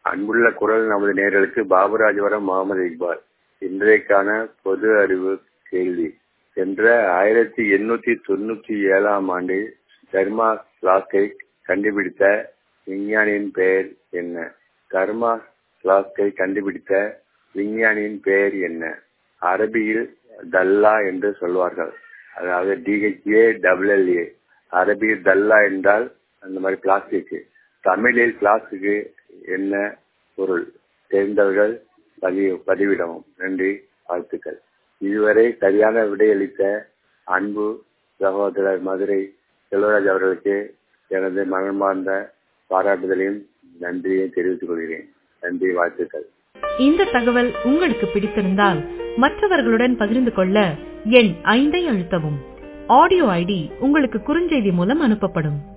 அன்புள்ள குரல் நமது நேர்களுக்கு பாபுராஜவரம் முகமது இக்பால் இன்றைக்கான பொது அறிவு கேள்வி சென்ற ஆயிரத்தி எண்ணூத்தி தொண்ணூத்தி ஏழாம் ஆண்டு தர்மா பிளாஸ்கை கண்டுபிடித்த விஞ்ஞானியின் பெயர் என்ன தர்மா பிளாஸ்கை கண்டுபிடித்த விஞ்ஞானியின் பெயர் என்ன அரபியில் தல்லா என்று சொல்வார்கள் அதாவது டிஹெச்ஏ டபிள்எல்ஏ அரபியில் தல்லா என்றால் அந்த மாதிரி பிளாஸ்டிக் தமிழில் பிளாஸ்டிக்கு என்ன பொருள் தெரிந்தவர்கள் பதிவு பதிவிடவும் நன்றி வாழ்த்துக்கள் இதுவரை சரியான விடையளித்த அன்பு சகோதரர் மதுரை செல்வராஜ் அவர்களுக்கு எனது மனமார்ந்த பாராட்டுதலையும் நன்றியையும் தெரிவித்துக் கொள்கிறேன் நன்றி வாழ்த்துக்கள் இந்த தகவல் உங்களுக்கு பிடித்திருந்தால் மற்றவர்களுடன் பகிர்ந்து கொள்ள எண் ஐந்தை அழுத்தவும் ஆடியோ ஐடி உங்களுக்கு குறுஞ்செய்தி மூலம் அனுப்பப்படும்